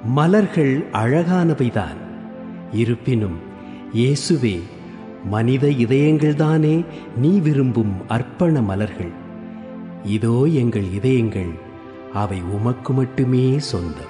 மலர்கள் அழகானவைதான் இருப்பினும் இயேசுவே மனித இதயங்கள்தானே நீ விரும்பும் அர்ப்பண மலர்கள் இதோ எங்கள் இதயங்கள் அவை உமக்கு மட்டுமே சொந்தம்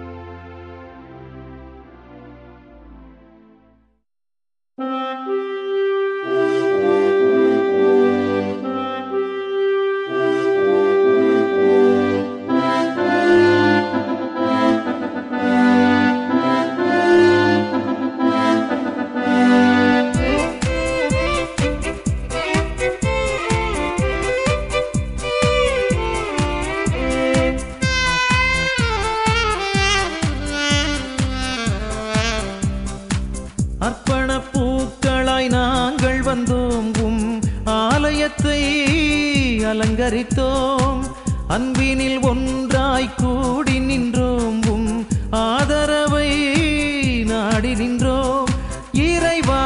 அர்ப்பண பூக்களாய் நாங்கள் வந்தோம் உம் ஆலயத்தை அலங்கரித்தோம் அன்பினில் ஒன்றாய் கூடி நின்றோம் உம் ஆதரவை நாடி நின்றோம் இறைவா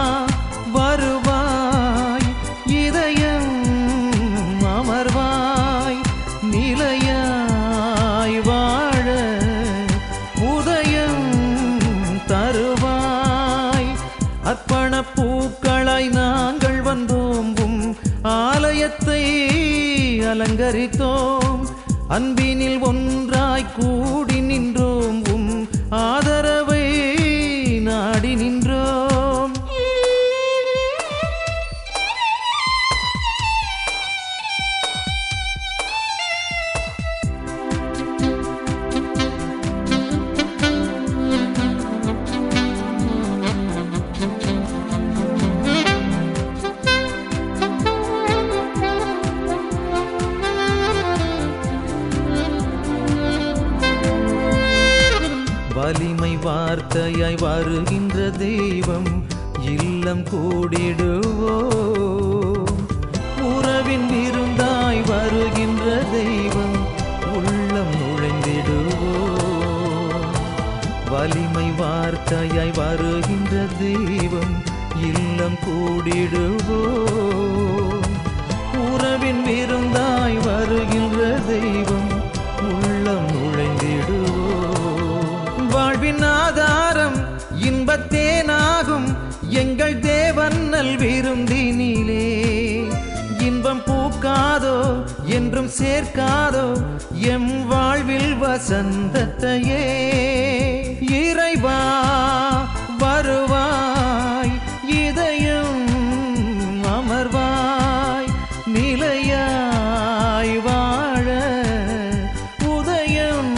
வருவாய் இதயம் அமர்வாய் நிலையாய் வாழ உதயம் தருவாய் அர்ப்பண பூக்களாய் நாங்கள் வந்தோம் உம் ஆலயத்தை அலங்கரித்தோம் அன்பினில் ஒன்றாய் கூடி நின்றோம் உம் ஆதரவை நாடி நின்றோம் வலிமை வார்த்தையாய் வருகின்ற தெய்வம் இல்லம் கூடிடுவோம் உறவின் விருந்தாய் வருகின்ற தெய்வம் உள்ளம் நுழைந்திடுவோம் வலிமை வார்த்தையாய் வருகின்ற தெய்வம் இல்லம் கூடிடுவோம் உறவின் விருந்தாய் வருகின்ற தெய்வம் உள்ளம் நுழைந்திடுவோம் வாழ்வின் ஆதாரம் இன்பத்தேனாகும் எங்கள் தேவன் நல் விருந்தினிலே இன்பம் பூக்காதோ என்றும் சேர்க்காதோ எம் வாழ்வில் வசந்தத்தையே இறைவா வருவாய் இதயம் அமர்வாய் நிலையாய் வாழ உதயம்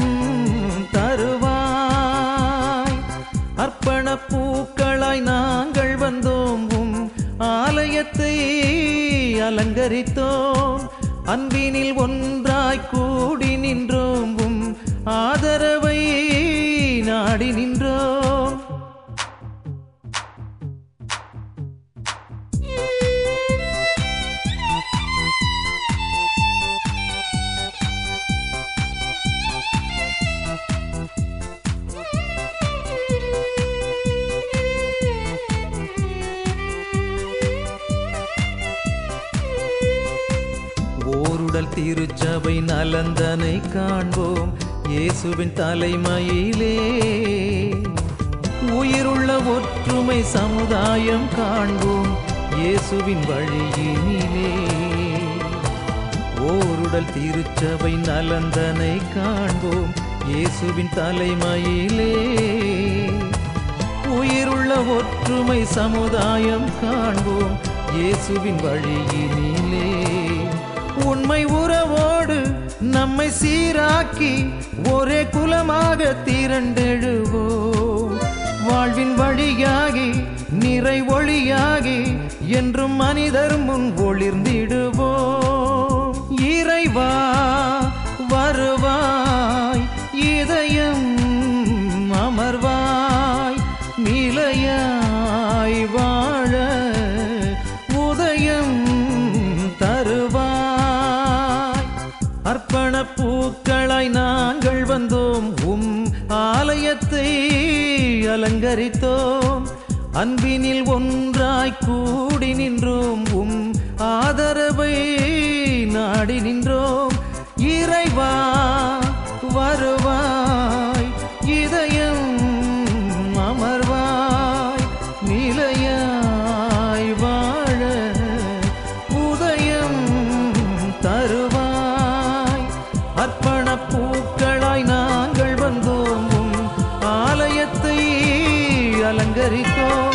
தருவாய் அர்ப்பண பூக்களாய் நாங்கள் வந்தோம் உம் ஆலயத்தை அலங்கரித்தோம் அன்பினில் ஒன்றாய் கூடி நின்றோம் உம் ஆதரவை நாடி நின்றோம் ஓருடல் திருச்சபை நலந்தனை காண்போம் இயேசுவின் தலைமையிலே உயிருள்ள ஒற்றுமை சமுதாயம் காண்போம் இயேசுவின் வழியினிலே ஓருடல் திருச்சபை நலந்தனை காண்போம் இயேசுவின் தலைமையிலே உயிருள்ள ஒற்றுமை சமுதாயம் காண்போம் இயேசுவின் வழியினிலே உண்மை உறவோடு நம்மை சீராக்கி ஒரே குலமாக திரண்டெழுவோம் வாழ்வின் வழியாகி நிறை ஒளியாகி என்றும் மனிதர் முன் ஒளிர்ந்திடுவோம் இறைவா வருவாய் இதயம் அமர்வாய் நிலையாய் வாழ உதயம் தருவாய் அர்ப்பண பூக்களாய் நாங்கள் வந்தோம் உம் ஆலயத்தை அலங்கரித்தோம் அன்பினில் ஒன்றாய் கூடி நின்றோம் உம் ஆதரவை நாடி நின்றோம் இறைவா வருவாய் இதை சேகரித்தோம்